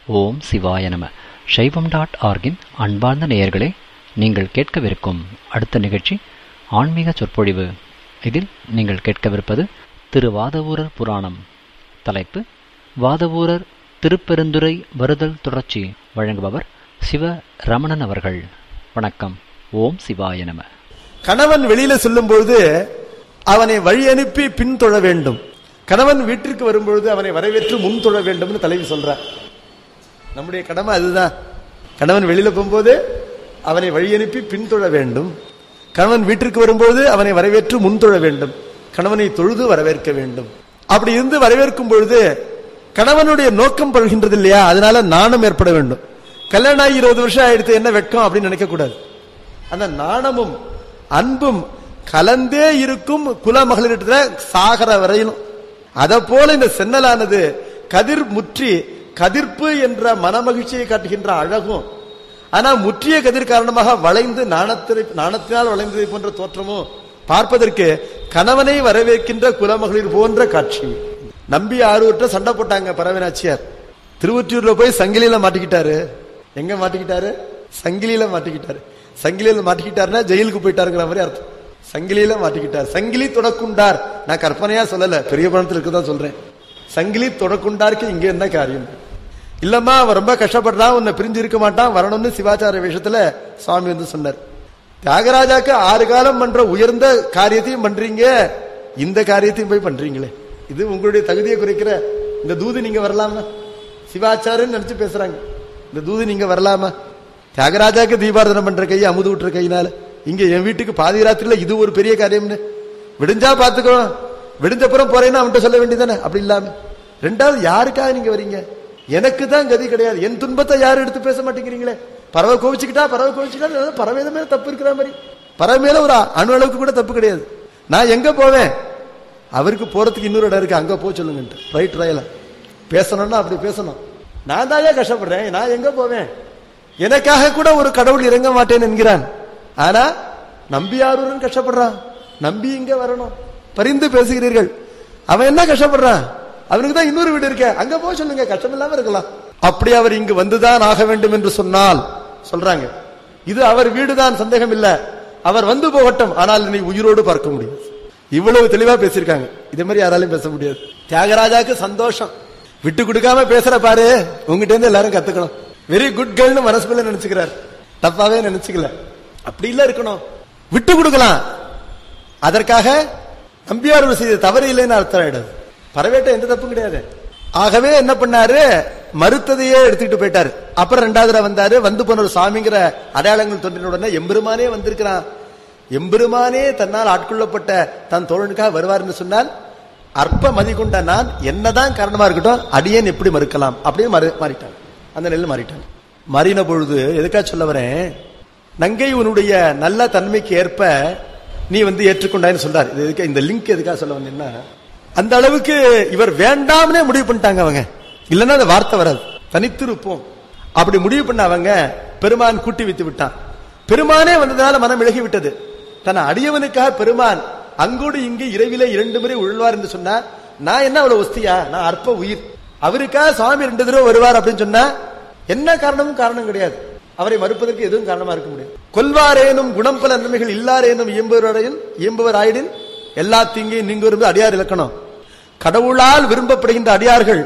ஓம் சிவாய நம சைவம் டாட் ஆர்கின் அன்பார்ந்த நேயர்களே நீங்கள் கேட்கவிருக்கும் அடுத்த நிகழ்ச்சி ஆன்மீக சொற்பொழிவு இதில் நீங்கள் கேட்கவிருப்பது திரு வாதவூரர் புராணம் தலைப்பு வாதவூரர் திருப்பெருந்துறை வருதல் தொடர்ச்சி வழங்குபவர் சிவ ரமணன் அவர்கள் வணக்கம் ஓம் சிவாய நம கணவன் வெளியில செல்லும் பொழுது அவனை வழி அனுப்பி பின்தொழ வேண்டும் கணவன் வீட்டிற்கு வரும்பொழுது அவனை வரவேற்று முன் தொழ வேண்டும்னு தலைவி சொல்றார் நம்முடைய கடமை அதுதான் கணவன் வெளியில போகும்போது அவனை வழி அனுப்பி பின்தொழ வேண்டும் கணவன் வீட்டிற்கு வரும்போது அவனை வரவேற்று முன் தொழ வேண்டும் கணவனை தொழுது வரவேற்க வேண்டும் அப்படி இருந்து வரவேற்கும் பொழுது கணவனுடைய நோக்கம் படுகின்றது இல்லையா அதனால நாணம் ஏற்பட வேண்டும் கல்யாணம் ஆகி இருபது வருஷம் ஆயிடுத்து என்ன வெட்கம் அப்படின்னு நினைக்க கூடாது அந்த நாணமும் அன்பும் கலந்தே இருக்கும் குல மகளிரிடத்துல சாகர வரையிலும் அத போல இந்த சென்னலானது கதிர் முற்றி கதிர்ப்பு என்ற மனமகிழ்ச்சியை காட்டுகின்ற அழகும் ஆனா முற்றிய கதிர் காரணமாக வளைந்து நாணத்தினை நாணத்தினால் வளைந்ததை போன்ற தோற்றமும் பார்ப்பதற்கு கணவனை வரவேற்கின்ற குலமகளிர் போன்ற காட்சி நம்பி ஆரூர்ட்ட சண்டை போட்டாங்க பரவனாச்சியார் திருவொற்றியூர்ல போய் சங்கிலியில மாட்டிக்கிட்டாரு எங்க மாட்டிக்கிட்டாரு சங்கிலியில மாட்டிக்கிட்டாரு சங்கிலியில மாட்டிக்கிட்டாருன்னா ஜெயிலுக்கு போயிட்டாருங்கிற மாதிரி அர்த்தம் சங்கிலியில மாட்டிக்கிட்டார் சங்கிலி தொடக்குண்டார் நான் கற்பனையா சொல்லல பெரிய பணத்தில் இருக்குதான் சொல்றேன் சங்கிலி தொடக்குண்டாருக்கு இங்க என்ன காரியம் இல்லம்மா அவன் ரொம்ப கஷ்டப்படுறான் உன்னை பிரிஞ்சு இருக்க மாட்டான் வரணும்னு சிவாச்சார விஷயத்துல சுவாமி வந்து சொன்னார் தியாகராஜாக்கு ஆறு காலம் பண்ற உயர்ந்த காரியத்தையும் பண்றீங்க இந்த காரியத்தையும் போய் பண்றீங்களே இது உங்களுடைய தகுதியை குறைக்கிற இந்த தூது நீங்க வரலாமா சிவாச்சாரன்னு நினைச்சு பேசுறாங்க இந்த தூது நீங்க வரலாமா தியாகராஜாக்கு தீபாரதனை பண்ற கை அமுது விட்டுற கையினால இங்க என் வீட்டுக்கு பாதி ராத்திரில இது ஒரு பெரிய காரியம்னு விடிஞ்சா பாத்துக்கோ விடிஞ்சப்புறம் போறேன்னு அவன்கிட்ட சொல்ல வேண்டியதானே அப்படி இல்லாம ரெண்டாவது யாருக்காக நீங்க வரீங்க எனக்கு தான் கதி கிடையாது என் துன்பத்தை யாரும் எடுத்து பேச மாட்டேங்கிறீங்களே பறவை கோவிச்சுக்கிட்டா பறவை கோவிச்சுக்கிட்டா பறவை மேல தப்பு இருக்கிற மாதிரி பறவை மேல ஒரு அணு அளவுக்கு கூட தப்பு கிடையாது நான் எங்க போவேன் அவருக்கு போறதுக்கு இன்னொரு இடம் இருக்கு அங்க போக சொல்லுங்க ரைட் ரயில பேசணும்னா அப்படி பேசணும் நான் தான் கஷ்டப்படுறேன் நான் எங்க போவேன் எனக்காக கூட ஒரு கடவுள் இறங்க மாட்டேன் என்கிறான் ஆனா நம்பி யாரும் கஷ்டப்படுறான் நம்பி இங்க வரணும் பரிந்து பேசுகிறீர்கள் அவன் என்ன கஷ்டப்படுறான் அவனுக்கு தான் இன்னொரு வீடு இருக்க அங்க போக சொல்லுங்க கஷ்டம் இல்லாம இருக்கலாம் அப்படி அவர் இங்கு வந்துதான் ஆக வேண்டும் என்று சொன்னால் சொல்றாங்க இது அவர் வீடுதான் சந்தேகம் இல்ல அவர் வந்து போகட்டும் ஆனால் நீ உயிரோடு பார்க்க முடியாது இவ்வளவு தெளிவா பேசியிருக்காங்க இதே மாதிரி யாராலையும் பேச முடியாது தியாகராஜாக்கு சந்தோஷம் விட்டு கொடுக்காம பேசுற பாரு உங்ககிட்ட இருந்து எல்லாரும் கத்துக்கணும் வெரி குட் கேர்ள்னு மனசுக்குள்ள நினைச்சுக்கிறார் தப்பாவே நினைச்சுக்கல அப்படி இல்ல இருக்கணும் விட்டு கொடுக்கலாம் அதற்காக நம்பியார் செய்த தவறு இல்லைன்னு அர்த்தம் ஆயிடுது பரவேட்ட எந்த தப்பும் கிடையாது ஆகவே என்ன பண்ணாரு மறுத்ததையே எடுத்துக்கிட்டு போயிட்டாரு அப்புறம் ரெண்டாவது வந்தாரு வந்து போன ஒரு சாமிங்கிற அடையாளங்கள் தோன்றின உடனே எம்பெருமானே வந்திருக்கிறான் எம்பெருமானே தன்னால் ஆட்கொள்ளப்பட்ட தன் தோழனுக்காக வருவார்னு சொன்னால் அற்ப மதி கொண்ட நான் என்னதான் காரணமா இருக்கட்டும் அடியேன் எப்படி மறுக்கலாம் அப்படின்னு மறு மாறிட்டான் அந்த நெல் மாறிட்டான் மாறின பொழுது எதுக்காக சொல்ல வரேன் நங்கை உன்னுடைய நல்ல தன்மைக்கு ஏற்ப நீ வந்து ஏற்றுக்கொண்டான்னு சொல்றாரு இது எதுக்கு இந்த லிங்க் எதுக்காக சொல்ல வந்தேன்னா அந்த அளவுக்கு இவர் வேண்டாம்னே முடிவு பண்ணிட்டாங்க அவங்க இல்லைன்னா அந்த வார்த்தை வராது தனித்திருப்போம் அப்படி முடிவு பண்ண அவங்க பெருமான் கூட்டி வைத்து விட்டான் பெருமானே வந்ததுனால மனம் இழகி விட்டது தன் அடியவனுக்காக பெருமான் அங்கோடு இங்கு இரவிலே இரண்டு முறை உழ்வார் என்று சொன்னா நான் என்ன அவ்வளவு ஒஸ்தியா நான் அற்ப உயிர் அவருக்காக சுவாமி ரெண்டு தடவை வருவார் அப்படின்னு சொன்னா என்ன காரணமும் காரணம் கிடையாது அவரை மறுப்பதற்கு எதுவும் காரணமா இருக்க முடியாது கொல்வாரேனும் குணம் பல நன்மைகள் இல்லாரேனும் இயம்புவரையில் இயம்புவர் ஆயிடின் எல்லா தீங்கையும் நீங்க விரும்பு அடியார் இலக்கணம் கடவுளால் விரும்பப்படுகின்ற அடியார்கள்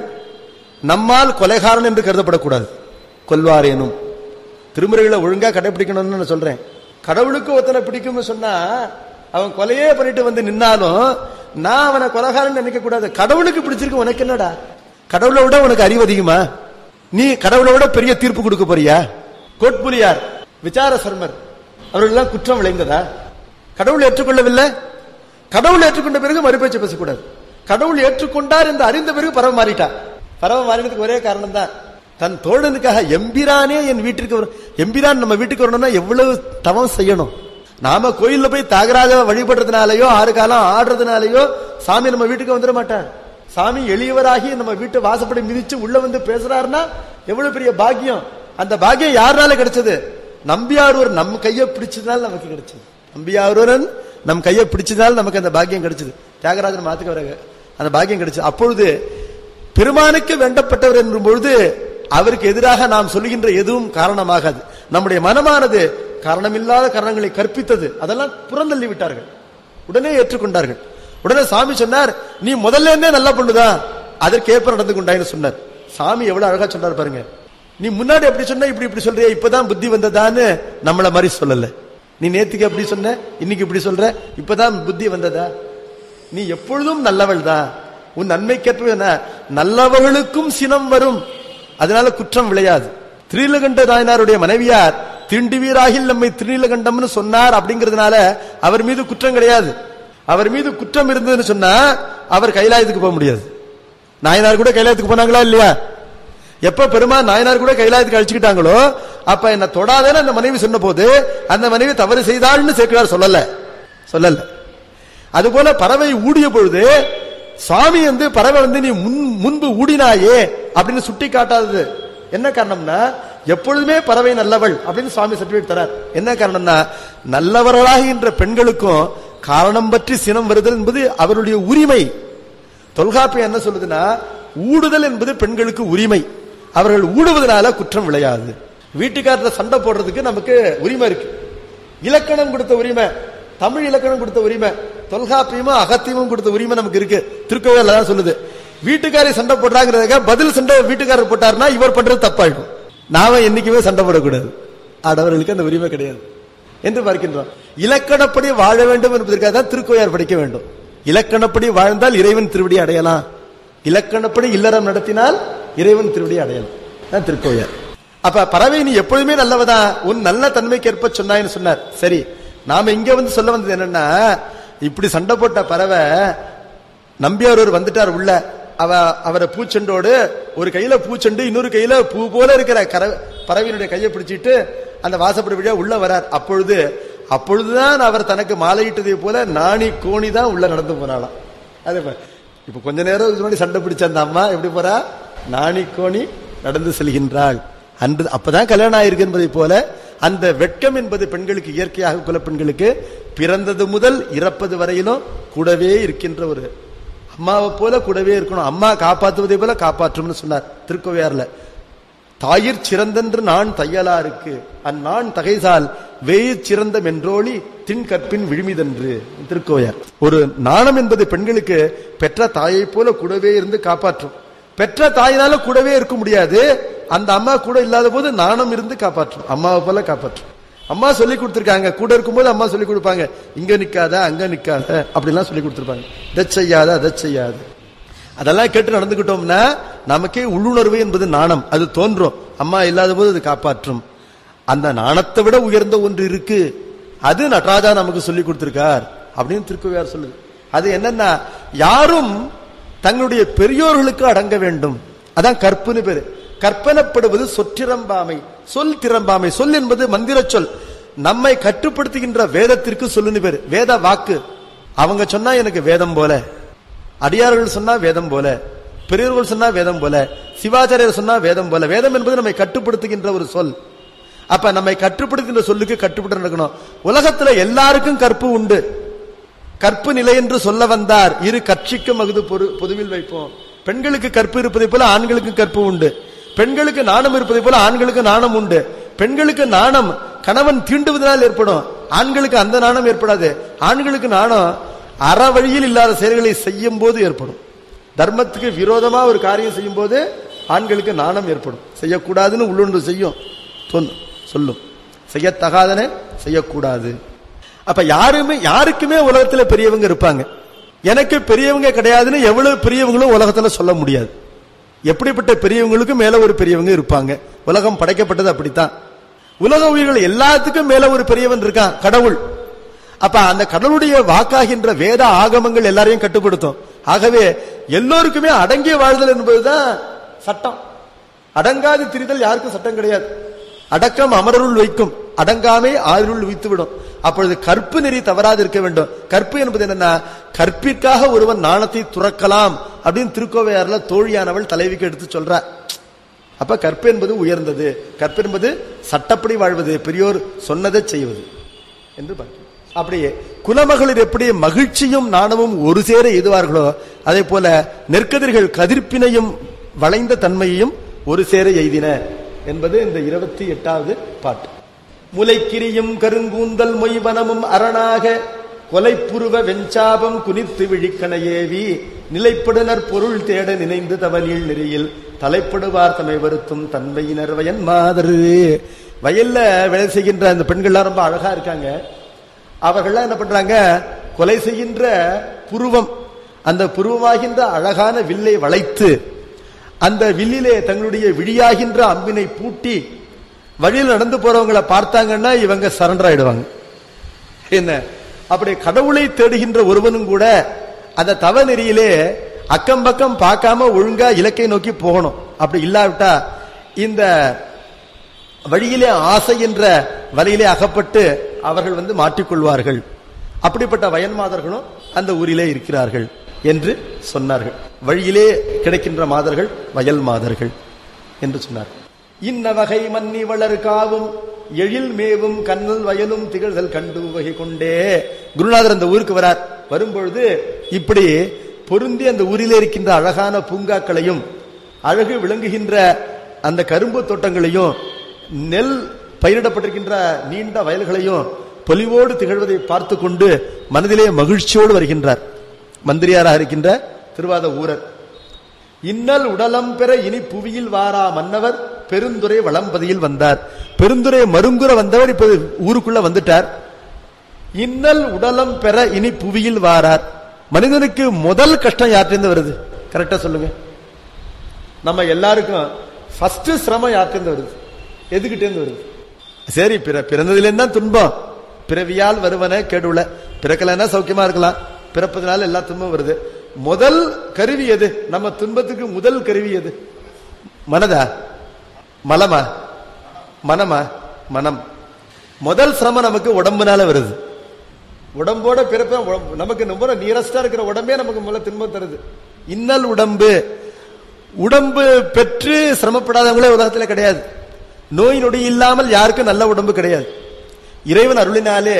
நம்மால் கொலைகாரன் என்று கருதப்படக்கூடாது கொல்வாரேனும் திருமுறைகளை ஒழுங்கா கடைபிடிக்கணும்னு நான் சொல்றேன் கடவுளுக்கு ஒருத்தனை பிடிக்கும்னு சொன்னா அவன் கொலையே பண்ணிட்டு வந்து நின்னாலும் நான் அவனை கொலகாரன் நினைக்க கூடாது கடவுளுக்கு பிடிச்சிருக்கு உனக்கு என்னடா கடவுளை விட உனக்கு அறிவு அதிகமா நீ கடவுளை விட பெரிய தீர்ப்பு கொடுக்க போறியா கோட்புலியார் விசார சர்மர் அவர்களெல்லாம் குற்றம் விளைந்ததா கடவுள் ஏற்றுக்கொள்ளவில்லை கடவுள் ஏற்றுக்கொண்ட பிறகு மறுபேச்சு பேசக்கூடாது கடவுள் ஏற்றுக்கொண்டார் என்று அறிந்த பிறகு பறவை மாறிட்டார் பறவை மாறினதுக்கு ஒரே காரணம் தான் தன் தோழனுக்காக எம்பிரானே என் வீட்டிற்கு வரும் எம்பிரான் நம்ம வீட்டுக்கு வரணும்னா எவ்வளவு தவம் செய்யணும் நாம கோயில்ல போய் தாகராஜ வழிபடுறதுனாலயோ ஆறு காலம் ஆடுறதுனாலயோ சாமி நம்ம வீட்டுக்கு வந்துட மாட்டார் சாமி எளியவராகி நம்ம வீட்டு வாசப்படி மிதிச்சு உள்ள வந்து பேசுறாருன்னா எவ்வளவு பெரிய பாக்கியம் அந்த பாக்கியம் யாருனால கிடைச்சது நம்பியாரூர் நம் கையை பிடிச்சதுனால நமக்கு கிடைச்சது நம்பியாரூரன் நம் கையை பிடிச்சதால் நமக்கு அந்த பாக்கியம் கிடைச்சது தியாகராஜன் மாத்துக்கு வர அந்த பாக்கியம் கிடைச்சது அப்பொழுது பெருமானுக்கு வேண்டப்பட்டவர் என்னும் பொழுது அவருக்கு எதிராக நாம் சொல்லுகின்ற எதுவும் காரணமாகாது நம்முடைய மனமானது காரணமில்லாத காரணங்களை கற்பித்தது அதெல்லாம் புறந்தள்ளி விட்டார்கள் உடனே ஏற்றுக்கொண்டார்கள் உடனே சாமி சொன்னார் நீ முதல்ல இருந்தே நல்லா பண்ணுதா அதற்கேற்ப நடந்து கொண்டாயின்னு சொன்னார் சாமி எவ்வளவு அழகா சொன்னார் பாருங்க நீ முன்னாடி அப்படி சொன்ன இப்படி இப்படி சொல்றிய இப்பதான் புத்தி வந்ததான்னு நம்மள மாதிரி சொல்லல நீ நேத்துக்கு அப்படி சொன்ன இன்னைக்கு இப்படி சொல்ற இப்பதான் புத்தி வந்ததா நீ எப்பொழுதும் நல்லவள் தான் உன் நன்மைக்கேற்ப என்ன நல்லவர்களுக்கும் சினம் வரும் அதனால குற்றம் விளையாது திரீலகண்ட நாயனாருடைய மனைவியார் திண்டுவீராகில் நம்மை திரீலகண்டம்னு சொன்னார் அப்படிங்கிறதுனால அவர் மீது குற்றம் கிடையாது அவர் மீது குற்றம் இருந்ததுன்னு சொன்னா அவர் கைலாயத்துக்கு போக முடியாது நாயனார் கூட கைலாயத்துக்கு போனாங்களா இல்லையா எப்ப பெருமா நாயனார் கூட கைலாயத்துக்கு அழிச்சுக்கிட்டாங்களோ அப்ப என்ன தொடாதேன்னு அந்த மனைவி சொன்ன போது அந்த மனைவி தவறு செய்தாள்னு சேர்க்கிறார் சொல்லல சொல்லல அதுபோல பறவை ஊடிய பொழுது சுவாமி வந்து பறவை வந்து நீ முன் முன்பு ஊடினாயே அப்படின்னு சுட்டி காட்டாதது என்ன காரணம்னா எப்பொழுதுமே பறவை நல்லவள் அப்படின்னு சுவாமி சர்டிபிகேட் தரார் என்ன காரணம்னா நல்லவர்களாகின்ற பெண்களுக்கும் காரணம் பற்றி சினம் வருதல் என்பது அவருடைய உரிமை தொல்காப்பியம் என்ன சொல்லுதுன்னா ஊடுதல் என்பது பெண்களுக்கு உரிமை அவர்கள் ஊடுவதனால குற்றம் விளையாது வீட்டுக்காரத்துல சண்டை போடுறதுக்கு நமக்கு உரிமை இருக்கு இலக்கணம் கொடுத்த உரிமை தமிழ் இலக்கணம் கொடுத்த உரிமை தொல்காப்பியமும் அகத்தியமும் கொடுத்த உரிமை நமக்கு இருக்கு திருக்கோவில் தான் சொல்லுது வீட்டுக்காரி சண்டை போடுறாங்கிறதுக்காக பதில் சண்டை வீட்டுக்காரர் போட்டாருன்னா இவர் பண்றது தப்பாயிடும் நாம என்னைக்குமே சண்டை போடக்கூடாது ஆடவர்களுக்கு அந்த உரிமை கிடையாது என்று பார்க்கின்றோம் இலக்கணப்படி வாழ வேண்டும் என்பதற்காக தான் திருக்கோயார் படிக்க வேண்டும் இலக்கணப்படி வாழ்ந்தால் இறைவன் திருவடி அடையலாம் இலக்கணப்படி இல்லறம் நடத்தினால் இறைவன் திருவடி அடையலாம் தான் திருக்கோயார் அப்ப பறவை நீ எப்பொழுதுமே நல்லவதா உன் நல்ல தன்மைக்கு சொன்னாயின்னு சொன்னார் சரி நாம இங்க வந்து சொல்ல வந்தது என்னன்னா இப்படி சண்டை போட்ட பறவை நம்பியார் ஒரு வந்துட்டார் உள்ள அவ அவரை பூச்செண்டோடு ஒரு கையில பூச்செண்டு இன்னொரு கையில பூ போல இருக்கிற கர பறவையினுடைய கையை பிடிச்சிட்டு அந்த வாசப்படி வழியா உள்ள வரார் அப்பொழுது அப்பொழுதுதான் அவர் தனக்கு மாலையிட்டதை போல நாணி கோணி தான் உள்ள நடந்து போனாலாம் அது ப- இப்ப கொஞ்ச நேரம் இதுக்கு முன்னாடி சண்டை பிடிச்ச அந்த அம்மா எப்படி போறா நாணி கோணி நடந்து செல்கின்றாள் அன்று அப்பதான் கல்யாணம் ஆயிருக்கு என்பதை போல அந்த வெட்கம் என்பது பெண்களுக்கு இயற்கையாக குல பெண்களுக்கு பிறந்தது முதல் இறப்பது வரையிலும் கூடவே இருக்கின்ற ஒரு அம்மாவை போல கூடவே இருக்கணும் அம்மா காப்பாற்றுவதை போல காப்பாற்றும்னு சொன்னார் திருக்கோவையார்ல தாயிற் சிறந்தென்று நான் தையலா இருக்கு அந்நான் தகைசால் வேயிற் சிறந்த மென்றோழி தின் கற்பின் விழுமிதென்று திருக்கோயார் ஒரு நாணம் என்பது பெண்களுக்கு பெற்ற தாயை போல கூடவே இருந்து காப்பாற்றும் பெற்ற தாயினால கூடவே இருக்க முடியாது அந்த அம்மா கூட இல்லாத போது நாணம் இருந்து காப்பாற்றும் அம்மாவை போல காப்பாற்றும் அம்மா சொல்லி கொடுத்திருக்காங்க கூட இருக்கும்போது அம்மா சொல்லி கொடுப்பாங்க இங்க நிக்காத அங்க நிக்காத அப்படிலாம் சொல்லி கொடுத்திருப்பாங்க இதை செய்யாத அதை செய்யாது அதெல்லாம் கேட்டு நடந்துகிட்டோம்னா நமக்கே உள்ளுணர்வு என்பது நாணம் அது தோன்றும் அம்மா இல்லாத போது அது காப்பாற்றும் அந்த நாணத்தை விட உயர்ந்த ஒன்று இருக்கு அது நடராஜா நமக்கு சொல்லி கொடுத்திருக்கார் அப்படின்னு திருக்குவியார் சொல்லுது அது என்னன்னா யாரும் தங்களுடைய பெரியோர்களுக்கு அடங்க வேண்டும் அதான் கற்புன்னு பேரு கற்பனப்படுவது சொற்றிரம்பாமை சொல் திறம்பாமை சொல் என்பது மந்திர சொல் நம்மை கட்டுப்படுத்துகின்ற வேதத்திற்கு சொல்லுன்னு பேரு வேத வாக்கு அவங்க சொன்னா எனக்கு வேதம் போல அடியார்கள் சொன்னா வேதம் போல பெரியவர்கள் சொன்னா வேதம் போல சிவாச்சாரியர் சொன்னா வேதம் போல வேதம் என்பது நம்மை கட்டுப்படுத்துகின்ற ஒரு சொல் அப்ப நம்மை கட்டுப்படுத்துகின்ற சொல்லுக்கு கட்டுப்பட்டு நடக்கணும் உலகத்துல எல்லாருக்கும் கற்பு உண்டு கற்பு நிலை என்று சொல்ல வந்தார் இரு கட்சிக்கும் அகுது பொரு- பொதுவில் வைப்போம் பெண்களுக்கு கற்பு இருப்பதை போல ஆண்களுக்கு கற்பு உண்டு பெண்களுக்கு நாணம் இருப்பதை போல ஆண்களுக்கு நாணம் உண்டு பெண்களுக்கு நாணம் கணவன் தீண்டுவதனால் ஏற்படும் ஆண்களுக்கு அந்த நாணம் ஏற்படாது ஆண்களுக்கு நாணம் அற வழியில் இல்லாத செயல்களை செய்யும் போது ஏற்படும் தர்மத்துக்கு விரோதமா ஒரு காரியம் செய்யும் போது ஆண்களுக்கு நாணம் ஏற்படும் செய்யக்கூடாதுன்னு உள்ளொன்று செய்யும் தொன்- சொல்லும் செய்யத்தகாதன செய்யக்கூடாது அப்ப யாருமே யாருக்குமே உலகத்துல பெரியவங்க இருப்பாங்க எனக்கு பெரியவங்க கிடையாதுன்னு எவ்வளவு பெரியவங்களும் உலகத்துல சொல்ல முடியாது எப்படிப்பட்ட பெரியவங்களுக்கு மேல ஒரு பெரியவங்க இருப்பாங்க உலகம் படைக்கப்பட்டது அப்படித்தான் உலக உயிர்கள் எல்லாத்துக்கும் மேல ஒரு பெரியவன் இருக்கான் கடவுள் அப்ப அந்த கடவுளுடைய வாக்காகின்ற வேத ஆகமங்கள் எல்லாரையும் கட்டுப்படுத்தும் ஆகவே எல்லோருக்குமே அடங்கிய வாழ்தல் என்பதுதான் சட்டம் அடங்காது திரிதல் யாருக்கும் சட்டம் கிடையாது அடக்கம் அமரருள் வைக்கும் அடங்காமை ஆயுள் வைத்துவிடும் அப்பொழுது கற்பு நெறி தவறாது இருக்க வேண்டும் கற்பு என்பது என்னன்னா கற்பிற்காக ஒருவன் நாணத்தை துறக்கலாம் அப்படின்னு திருக்கோவையார்ல தோழியானவள் தலைவிக்கு எடுத்து சொல்றார் அப்ப கற்பு என்பது உயர்ந்தது கற்பு என்பது சட்டப்படி வாழ்வது பெரியோர் சொன்னதை செய்வது என்று பார்க்கிறோம் அப்படியே குலமகளிர் எப்படி மகிழ்ச்சியும் நாணமும் ஒரு சேர எய்துவார்களோ அதே போல நெற்கதிர்கள் கதிர்ப்பினையும் வளைந்த தன்மையையும் ஒரு சேர எய்தின என்பது இந்த இருபத்தி எட்டாவது பாட்டு முலைக்கிரியும் கருங்கூந்தல் மொய்வனமும் அரணாக கொலைப்புருவ வெஞ்சாபம் குனித்து விழிக்கணையேவி நிலைப்படுனர் பொருள் தேட நினைந்து தவனில் நெறியில் தலைப்படுவார் தமை வருத்தும் தன்மையினர் வயன் மாதரு வயல்ல வேலை செய்கின்ற அந்த பெண்கள்லாம் ரொம்ப அழகா இருக்காங்க அவர்கள்லாம் என்ன பண்றாங்க கொலை செய்கின்ற புருவம் அந்த புருவமாகின்ற அழகான வில்லை வளைத்து அந்த வில்லிலே தங்களுடைய விழியாகின்ற அம்பினை பூட்டி வழியில் நடந்து போறவங்களை பார்த்தாங்கன்னா இவங்க சரண்டர் ஆயிடுவாங்க என்ன அப்படி கடவுளை தேடுகின்ற ஒருவனும் கூட அந்த தவ நெறியிலே அக்கம் பக்கம் பார்க்காம ஒழுங்கா இலக்கை நோக்கி போகணும் அப்படி இல்லாவிட்டா இந்த வழியிலே ஆசை என்ற வலையிலே அகப்பட்டு அவர்கள் வந்து மாட்டிக்கொள்வார்கள் அப்படிப்பட்ட வயன்மாதர்களும் அந்த ஊரிலே இருக்கிறார்கள் என்று சொன்னார்கள் வழியிலே கிடைக்கின்ற மாதர்கள் வயல் மாதர்கள் என்று சொன்னார் இன்ன வகை மன்னி வளர் காவும் எழில் மேவும் கண்ணல் வயலும் திகழ்தல் கண்டு வகை கொண்டே குருநாதர் அந்த ஊருக்கு வரார் வரும்பொழுது இப்படி பொருந்தி அந்த ஊரிலே இருக்கின்ற அழகான பூங்காக்களையும் அழகு விளங்குகின்ற அந்த கரும்பு தோட்டங்களையும் நெல் பயிரிடப்பட்டிருக்கின்ற நீண்ட வயல்களையும் பொலிவோடு திகழ்வதை பார்த்து கொண்டு மனதிலே மகிழ்ச்சியோடு வருகின்றார் மந்திரியாராக இருக்கின்ற திருவாத ஊரர் இன்னல் உடலம் பெற இனி புவியில் வாரா மன்னவர் பெருந்துரை வளம்பதியில் வந்தார் பெருந்துரை மருங்குற வந்தவர் இப்ப ஊருக்குள்ள வந்துட்டார் இன்னல் உடலம் பெற இனி புவியில் வாரார் மனிதனுக்கு முதல் கஷ்டம் யார்கிட்ட வருது கரெக்டா சொல்லுங்க நம்ம எல்லாருக்கும் ஃபர்ஸ்ட் சிரமம் யார்கிட்ட வருது எதுகிட்ட இருந்து வருது சரி பிற பிறந்ததுல தான் துன்பம் பிறவியால் வருவன கெடுல பிறக்கலன்னா சௌக்கியமா இருக்கலாம் பிறப்பதனால எல்லா துன்பம் வருது முதல் கருவி எது நம்ம துன்பத்துக்கு முதல் கருவி எது மனதா மலமா மனமா மனம் முதல் சிரமம் நமக்கு உடம்புனால வருது உடம்போட பிறப்ப உடம்பு- நமக்கு ரொம்ப நியரஸ்டா இருக்கிற உடம்பே நமக்கு முதல்ல துன்பம் தருது இன்னல் உடம்பு உடம்பு பெற்று சிரமப்படாதவங்களே உலகத்துல கிடையாது நோய் நொடி இல்லாமல் யாருக்கும் நல்ல உடம்பு கிடையாது இறைவன் அருளினாலே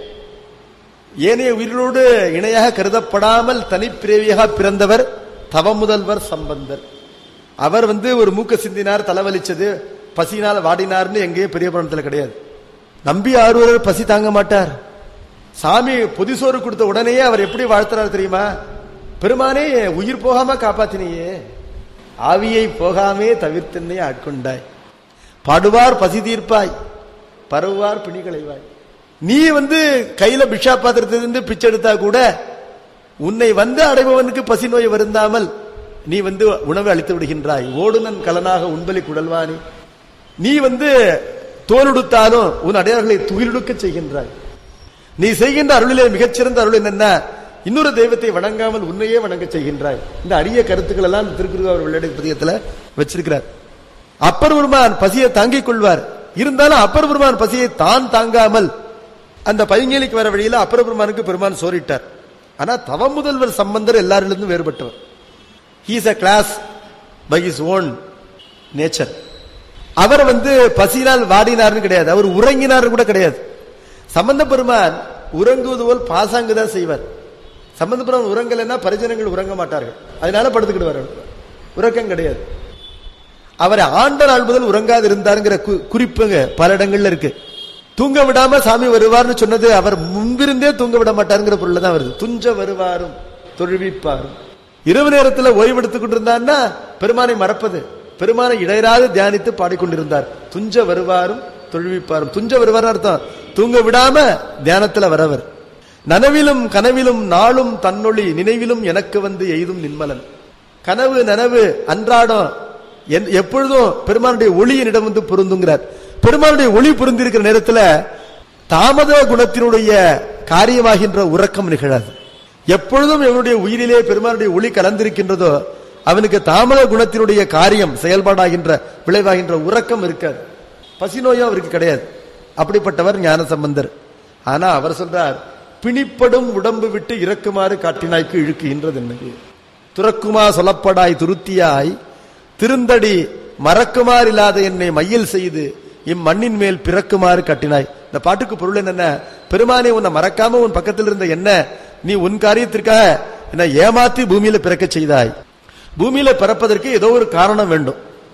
ஏனைய உயிரோடு இணையாக கருதப்படாமல் தனிப்பிரவியாக பிறந்தவர் தவமுதல்வர் சம்பந்தர் அவர் வந்து ஒரு மூக்க சிந்தினார் தலைவலிச்சது பசியினால் வாடினார்னு எங்கேயும் பெரிய புராணத்துல கிடையாது நம்பி ஆறுவரர் பசி தாங்க மாட்டார் சாமி பொதிசோறு கொடுத்த உடனேயே அவர் எப்படி வாழ்த்துறார் தெரியுமா பெருமானே என் உயிர் போகாம காப்பாத்தினியே ஆவியை போகாமே தவிர்த்தென்னை ஆட்கொண்டாய் பாடுவார் பசி தீர்ப்பாய் பரவுவார் பிணிகளைவாய் நீ வந்து கையில பிஷா பாத்திரத்திலிருந்து பிச்சை எடுத்தா கூட உன்னை வந்து அடைபவனுக்கு பசி நோய் வருந்தாமல் நீ வந்து உணவை அளித்து விடுகின்றாய் ஓடுனன் கலனாக உண்பலி குடல்வானி நீ வந்து தோலுடுத்தாலும் உன் அடையாளங்களை துயிலுடுக்க செய்கின்றாய் நீ செய்கின்ற அருளிலே மிகச்சிறந்த அருள் என்னன்னா இன்னொரு தெய்வத்தை வணங்காமல் உன்னையே வணங்க செய்கின்றாய் இந்த அரிய கருத்துக்கள் எல்லாம் திருக்குறள் வெள்ளடை பதியத்துல வச்சிருக்கிறார் அப்பர் பெருமான் பசியை தாங்கிக் கொள்வார் இருந்தாலும் அப்பர் பெருமான் பசியை தான் தாங்காமல் அந்த பைங்கேலிக்கு வர வழியில அப்பர் பெருமானுக்கு பெருமான் சோறிட்டார் ஆனா தவ முதல்வர் சம்பந்தர் எல்லாரிலிருந்தும் வேறுபட்டவர் he's a class by his own nature அவர் வந்து பசியினால் வாடினார்னு கிடையாது அவர் உறங்கினார் கூட கிடையாது சம்பந்த பெருமான் உறங்குவது போல் பாசாங்கு தான் செய்வார் சம்பந்த பெருமான் உறங்கலைன்னா பரிஜனங்கள் உறங்க மாட்டார்கள் அதனால படுத்துக்கிடுவார் அவர். உறக்கம் கிடையாது அவரை ஆண்ட நாள் முதல் உறங்காது இருந்தாருங்கிற கு- குறிப்புங்க பல இடங்கள்ல இருக்கு தூங்க விடாம சாமி வருவார்னு சொன்னது அவர் முன்பிருந்தே தூங்க விட மாட்டாருங்கிற பொருள் தான் வருது துஞ்ச வருவாரும் தொழுவிப்பாரும் இரவு நேரத்துல ஓய்வெடுத்துக் கொண்டிருந்தார்னா பெருமானை மறப்பது பெருமானை இடையராது தியானித்து பாடிக்கொண்டிருந்தார் துஞ்ச வருவாரும் தொழுவிப்பாரும் துஞ்ச வருவார் அர்த்தம் தூங்க விடாம தியானத்துல வரவர் நனவிலும் கனவிலும் நாளும் தன்னொளி நினைவிலும் எனக்கு வந்து எய்தும் நின்மலன் கனவு நனவு அன்றாடம் என்- எப்பொழுதும் பெருமானுடைய ஒளி என்னிடம் வந்து பொருந்துங்கிறார் பெருமானுடைய ஒளி பொருந்திருக்கிற நேரத்துல தாமத குணத்தினுடைய காரியமாகின்ற உறக்கம் நிகழாது எப்பொழுதும் இவனுடைய உயிரிலே பெருமானுடைய ஒளி கலந்திருக்கின்றதோ அவனுக்கு தாமத குணத்தினுடைய காரியம் செயல்பாடாகின்ற விளைவாகின்ற உறக்கம் இருக்காது பசி நோயும் அவருக்கு கிடையாது அப்படிப்பட்டவர் ஞான சம்பந்தர் ஆனா அவர் சொல்றார் பிணிப்படும் உடம்பு விட்டு இறக்குமாறு காட்டினாய்க்கு இழுக்குகின்றது என்னது துறக்குமா சொல்லப்படாய் துருத்தியாய் திருந்தடி மறக்குமாறு இல்லாத என்னை மையல் செய்து இம்மண்ணின் மேல் பிறக்குமாறு கட்டினாய் இந்த பாட்டுக்கு பொருள் என்னென்ன பெருமானே உன்னை மறக்காம உன் பக்கத்தில் இருந்த என்ன நீ உன் காரியத்திற்காக என்னை ஏமாத்தி பூமியில பிறக்க செய்தாய் பூமியில பிறப்பதற்கு ஏதோ ஒரு காரணம் வேண்டும்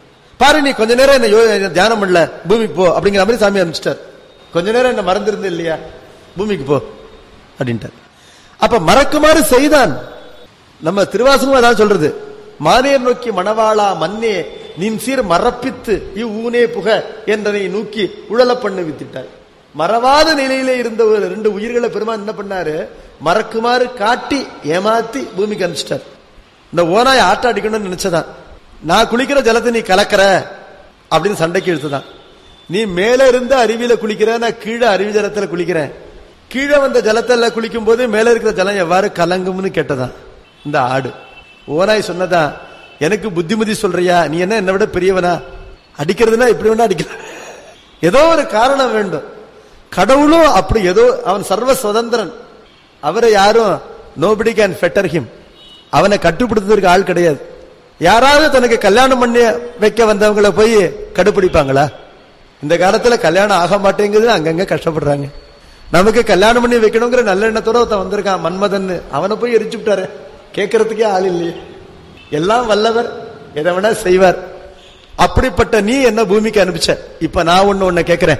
பாரு நீ கொஞ்ச நேரம் என்ன யோ- என்ன தியானம் பண்ணல பூமிக்கு போ அப்படிங்கிற மாதிரி சாமி அனுப்பிச்சிட்டார் கொஞ்ச நேரம் என்ன மறந்திருந்து இல்லையா பூமிக்கு போ அப்படின்ட்டார் அப்ப மறக்குமாறு செய்தான் நம்ம திருவாசகம் அதான் சொல்றது மானேர் நோக்கி மணவாளா மன்னே நின் சீர் மறப்பித்து இவ் ஊனே புக என்றனை நோக்கி உழல பண்ணு வித்திட்டார் மறவாத நிலையில இருந்த ஒரு ரெண்டு உயிர்களை பெருமான் என்ன பண்ணாரு மறக்குமாறு காட்டி ஏமாத்தி பூமிக்கு அனுப்பிச்சிட்டார் இந்த ஓனாய் ஆட்ட அடிக்கணும்னு நினைச்சதான் நான் குளிக்கிற ஜலத்தை நீ கலக்கிற அப்படின்னு சண்டைக்கு இழுத்துதான் நீ மேல இருந்து அருவியில குளிக்கிற நான் கீழே அருவி ஜலத்துல குளிக்கிறேன் கீழே வந்த ஜலத்துல குளிக்கும் போது மேல இருக்கிற ஜலம் எவ்வாறு கலங்கும்னு கேட்டதான் இந்த ஆடு ஓனாய் சொன்னதா எனக்கு புத்திமதி சொல்றியா நீ என்ன என்னை விட பெரியவனா அடிக்கிறதுனா இப்படி வேணா அடிக்கலாம் ஏதோ ஒரு காரணம் வேண்டும் கடவுளும் அப்படி ஏதோ அவன் சர்வ சுதந்திரன் அவரை யாரும் நோபடி கேன் ஃபெட்டர் ஹிம் அவனை கட்டுப்படுத்துறதுக்கு ஆள் கிடையாது யாராவது தனக்கு கல்யாணம் பண்ணி வைக்க வந்தவங்கள போய் கடுப்பிடிப்பாங்களா இந்த காலத்துல கல்யாணம் ஆக மாட்டேங்குது அங்கங்க கஷ்டப்படுறாங்க நமக்கு கல்யாணம் பண்ணி வைக்கணுங்கிற நல்ல எண்ணத்தோட ஒருத்தன் வந்திருக்கான் மன்மதன் அவனை போய் எரிச்சு விட்டாரு கேட்கறதுக்கே ஆள் இல்லையே எல்லாம் வல்லவர் எதை வேணா செய்வார் அப்படிப்பட்ட நீ என்ன பூமிக்கு அனுப்பிச்ச இப்ப நான் ஒண்ணு உன்னை கேட்கிறேன்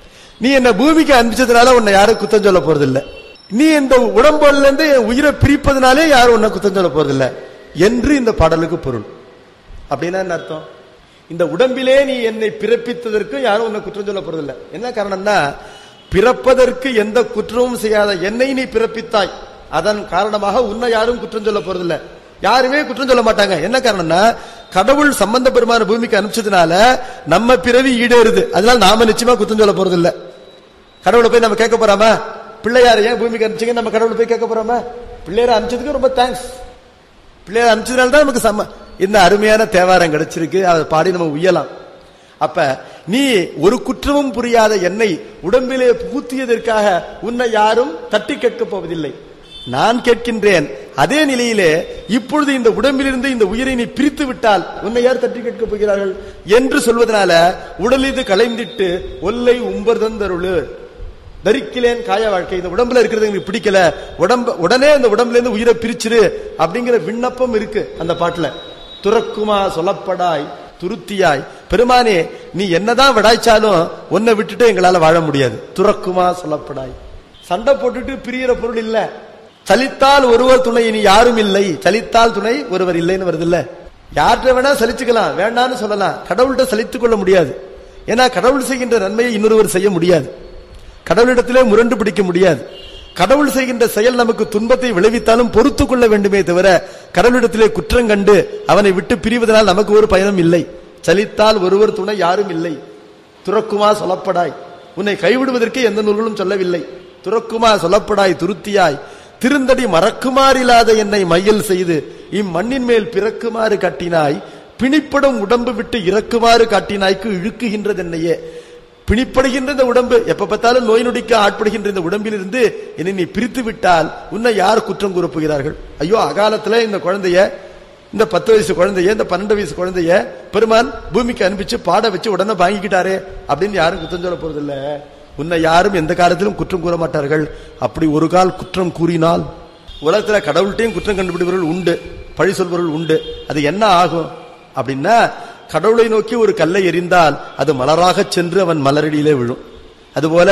நீ என்ன பூமிக்கு அனுப்பிச்சதுனால உன்னை யாரும் குத்தம் சொல்ல போறதில்ல நீ இந்த உடம்போல இருந்து என் உயிரை பிரிப்பதனாலே யாரும் உன்னை குத்தம் சொல்ல போறதில்ல என்று இந்த பாடலுக்கு பொருள் அப்படின்னா என்ன அர்த்தம் இந்த உடம்பிலே நீ என்னை பிறப்பித்ததற்கு யாரும் உன்னை குற்றம் சொல்ல போறதில்ல என்ன காரணம்னா பிறப்பதற்கு எந்த குற்றமும் செய்யாத என்னை நீ பிறப்பித்தாய் அதன் காரணமாக உன்னை யாரும் குற்றம் சொல்ல போறதில்ல யாருமே குற்றம் சொல்ல மாட்டாங்க என்ன காரணம்னா கடவுள் சம்பந்த பெருமான பூமிக்கு அனுப்பிச்சதுனால நம்ம பிறவி ஈடேறுது அதனால நாம நிச்சயமா குற்றம் சொல்ல போறதில்ல கடவுளை போய் நம்ம கேட்க போறாமா பிள்ளையார ஏன் பூமிக்கு அனுப்பிச்சீங்க நம்ம கடவுளை போய் கேட்க போறாமா பிள்ளையார அனுப்பிச்சதுக்கு ரொம்ப தேங்க்ஸ் பிள்ளையார் அனுப்பிச்சதுனால தான் நமக்கு சம்ம இந்த அருமையான தேவாரம் கிடைச்சிருக்கு அதை பாடி நம்ம உயலாம் அப்ப நீ ஒரு குற்றமும் புரியாத என்னை உடம்பிலே புகுத்தியதற்காக உன்னை யாரும் தட்டி கேட்கப் போவதில்லை நான் கேட்கின்றேன் அதே நிலையிலே இப்பொழுது இந்த உடம்பிலிருந்து இந்த உயிரை நீ பிரித்து விட்டால் உன்னை யார் தட்டி கேட்கப் போகிறார்கள் என்று சொல்வதனால உடலிது களைந்திட்டு ஒல்லை உம்பர் தந்தருளு தரிக்கிலேன் காய வாழ்க்கை இந்த உடம்புல இருக்கிறது எனக்கு பிடிக்கல உடம்பு உடனே அந்த உடம்புல இருந்து உயிரை பிரிச்சிரு அப்படிங்கிற விண்ணப்பம் இருக்கு அந்த பாட்டுல துறக்குமா சொல்லப்படாய் துருத்தியாய் பெருமானே நீ என்னதான் விடாய்ச்சாலும் உன்னை விட்டுட்டு எங்களால வாழ முடியாது துறக்குமா சொல்லப்படாய் சண்டை போட்டுட்டு பிரியற பொருள் இல்ல சலித்தால் ஒருவர் துணை இனி யாரும் இல்லை சலித்தால் துணை ஒருவர் இல்லைன்னு வருது இல்ல யார்கிட்ட வேணா சலிச்சுக்கலாம் வேண்டான்னு சொல்லலாம் கடவுள்கிட்ட சலித்துக் கொள்ள முடியாது ஏன்னா கடவுள் செய்கின்ற நன்மையை இன்னொருவர் செய்ய முடியாது கடவுளிடத்திலே முரண்டு பிடிக்க முடியாது கடவுள் செய்கின்ற செயல் நமக்கு துன்பத்தை விளைவித்தாலும் பொறுத்து கொள்ள வேண்டுமே தவிர கடவுளிடத்திலே குற்றம் கண்டு அவனை விட்டு பிரிவதனால் நமக்கு ஒரு பயனும் இல்லை சலித்தால் ஒருவர் துணை யாரும் இல்லை துறக்குமா சொல்லப்படாய் உன்னை கைவிடுவதற்கு எந்த நூல்களும் சொல்லவில்லை துறக்குமா சொல்லப்படாய் துருத்தியாய் திருந்தடி மறக்குமாறில்லாத என்னை மையல் செய்து இம்மண்ணின் மேல் பிறக்குமாறு கட்டினாய் பிணிப்படும் உடம்பு விட்டு இறக்குமாறு காட்டினாய்க்கு இழுக்குகின்றது என்னையே பிணிப்படுகின்ற இந்த உடம்பு எப்ப பார்த்தாலும் நோய் நொடிக்கு ஆட்படுகின்ற இந்த உடம்பிலிருந்து என்னை நீ பிரித்து விட்டால் உன்னை யார் குற்றம் கூறப்போகிறார்கள் ஐயோ அகாலத்துல இந்த குழந்தைய இந்த பத்து வயசு குழந்தைய இந்த பன்னெண்டு வயசு குழந்தைய பெருமான் பூமிக்கு அனுப்பிச்சு பாட வச்சு உடனே வாங்கிக்கிட்டாரே அப்படின்னு யாரும் குற்றம் சொல்ல போறதில்ல உன்னை யாரும் எந்த காலத்திலும் குற்றம் கூற மாட்டார்கள் அப்படி ஒரு கால் குற்றம் கூறினால் உலகத்துல கடவுள்கிட்டையும் குற்றம் கண்டுபிடிப்பவர்கள் உண்டு பழி சொல்பவர்கள் உண்டு அது என்ன ஆகும் அப்படின்னா கடவுளை நோக்கி ஒரு கல்லை எறிந்தால் அது மலராக சென்று அவன் மலரடியிலே விழும் அதுபோல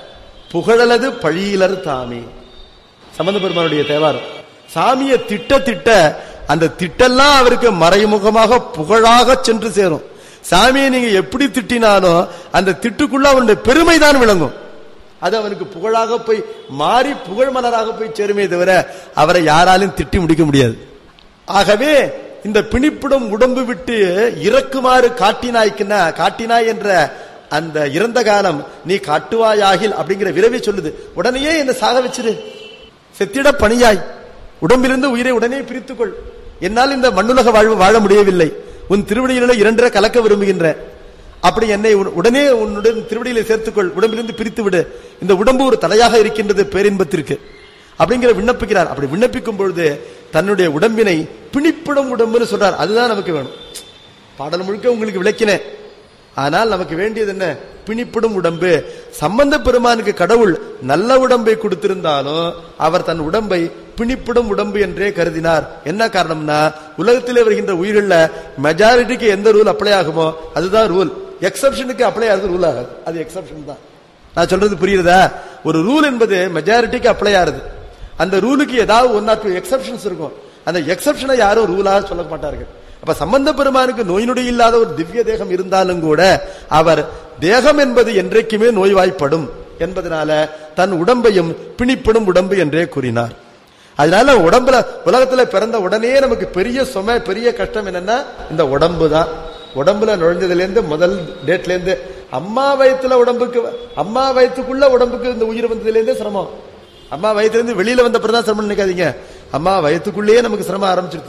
புகழலது பழியிலர் தாமே சம்பந்த பெருமானுடைய தேவாரம் சாமியை திட்ட திட்ட அந்த திட்டெல்லாம் அவருக்கு மறைமுகமாக புகழாக சென்று சேரும் சாமியை நீங்க எப்படி திட்டினாலும் அந்த திட்டுக்குள்ள அவனுடைய பெருமை தான் விளங்கும் அது அவனுக்கு புகழாக போய் மாறி புகழ் மலராக போய் சேருமே தவிர அவரை யாராலும் திட்டி முடிக்க முடியாது ஆகவே இந்த பிணிப்பிடும் உடம்பு விட்டு இறக்குமாறு காட்டினாய்க்குன்னா காட்டினாய் என்ற அந்த இறந்த காலம் நீ காட்டுவாயாகில் அப்படிங்கிற விரைவை சொல்லுது உடனேயே என்ன சாக வச்சிரு செத்திட பணியாய் உடம்பிலிருந்து உயிரை உடனே பிரித்துக்கொள் என்னால் இந்த மண்ணுலக வாழ்வு வாழ முடியவில்லை உன் திருவடியில இரண்டரை கலக்க விரும்புகின்ற அப்படி என்னை உன்- உடனே உன்னுடன் திருவடியில சேர்த்துக்கொள் உடம்பிலிருந்து பிரித்து விடு இந்த உடம்பு ஒரு தடையாக இருக்கின்றது பேரின்பத்திற்கு அப்படிங்கிற விண்ணப்பிக்கிறார் அப்படி விண்ணப்பிக்கும் பொழுது தன்னுடைய உடம்பினை பிணிப்பிடும் உடம்புன்னு சொல்றார் அதுதான் நமக்கு வேணும் பாடல் முழுக்க உங்களுக்கு விளக்கினேன் ஆனால் நமக்கு வேண்டியது என்ன பிணிப்படும் உடம்பு சம்பந்த பெருமானுக்கு கடவுள் நல்ல உடம்பை கொடுத்திருந்தாலும் அவர் தன் உடம்பை பிணிப்படும் உடம்பு என்றே கருதினார் என்ன காரணம்னா உலகத்திலே வருகின்ற உயிர்கள்ல மெஜாரிட்டிக்கு எந்த ரூல் அப்ளை ஆகுமோ அதுதான் ரூல் எக்ஸப்ஷனுக்கு அப்ளை ஆகுது ரூல் ஆகாது அது எக்ஸப்ஷன் தான் நான் சொல்றது புரியுதா ஒரு ரூல் என்பது மெஜாரிட்டிக்கு அப்ளை ஆகுது அந்த ரூலுக்கு ஏதாவது ஒன் ஆர் டூ எக்ஸப்ஷன்ஸ் இருக்கும் அந்த எக்ஸப்ஷனை யாரும் ரூலாக சொல்ல மாட்டார்கள் அப்ப சம்பந்த பெருமானுக்கு நோய் நொடி இல்லாத ஒரு திவ்ய தேகம் இருந்தாலும் கூட அவர் தேகம் என்பது என்றைக்குமே நோய்வாய்ப்படும் என்பதனால தன் உடம்பையும் பிணிப்படும் உடம்பு என்றே கூறினார் அதனால உடம்புல உலகத்துல பிறந்த உடனே நமக்கு பெரிய சுமை பெரிய கஷ்டம் என்னன்னா இந்த உடம்பு தான் உடம்புல நுழைஞ்சதுல இருந்து முதல் டேட்ல இருந்து அம்மா வயத்துல உடம்புக்கு அம்மா வயத்துக்குள்ள உடம்புக்கு இந்த உயிர் வந்ததுல இருந்தே சிரமம் அம்மா வயத்துல இருந்து வெளியில வந்த பிறதான் சிரமம் நினைக்காதீங்க அம்மா வயத்துக்குள்ளேயே நமக்கு சிரமம் ஆரம்பிச்சிருது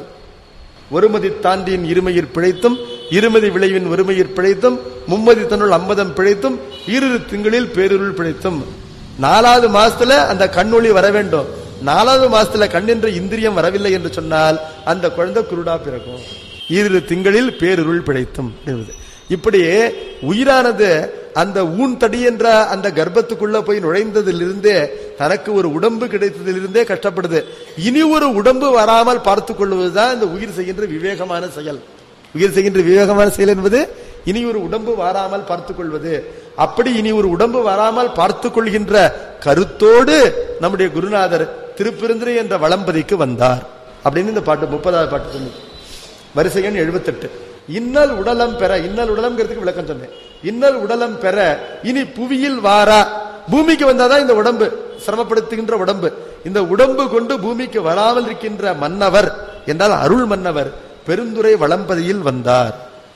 ஒருமதி தாண்டியின் இருமையிற் பிழைத்தும் இருமதி விளைவின் ஒருமையிற் பிழைத்தும் மும்மதி தன்னுள் அம்பதம் பிழைத்தும் ஈரிரு திங்களில் பேருருள் பிழைத்தும் நாலாவது மாசத்துல அந்த கண்ணொளி வர வேண்டும் நாலாவது மாசத்துல கண் என்ற இந்திரியம் வரவில்லை என்று சொன்னால் அந்த குழந்தை குருடா பிறக்கும் ஈரிரு திங்களில் பேருருள் பிழைத்தும் என்பது இப்படி உயிரானது அந்த ஊன் தடி என்ற அந்த கர்ப்பத்துக்குள்ள போய் நுழைந்ததிலிருந்தே தனக்கு ஒரு உடம்பு கிடைத்ததிலிருந்தே கஷ்டப்படுது இனி ஒரு உடம்பு வராமல் பார்த்துக் கொள்வதுதான் இந்த உயிர் செய்கின்ற விவேகமான செயல் உயிர் செய்கின்ற விவேகமான செயல் என்பது இனி ஒரு உடம்பு வராமல் பார்த்துக் கொள்வது அப்படி இனி ஒரு உடம்பு வராமல் பார்த்துக் கொள்கின்ற கருத்தோடு நம்முடைய குருநாதர் திருப்பெருந்துரை என்ற வளம்பதிக்கு வந்தார் அப்படின்னு இந்த பாட்டு முப்பதாவது பாட்டு சொன்னது வரிசை எண் எழுபத்தெட்டு இன்னல் உடலம் பெற இன்னல் உடலம்ங்கிறதுக்கு விளக்கம் சொன்னேன் இன்னல் உடலம் பெற இனி புவியில் வாரா பூமிக்கு வந்தாதான் இந்த உடம்பு சிரமப்படுத்துகின்ற உடம்பு இந்த உடம்பு கொண்டு பூமிக்கு வராமல் இருக்கின்ற மன்னவர் என்றால் அருள் மன்னவர் பெருந்துரை வளம்பதியில் வந்தார்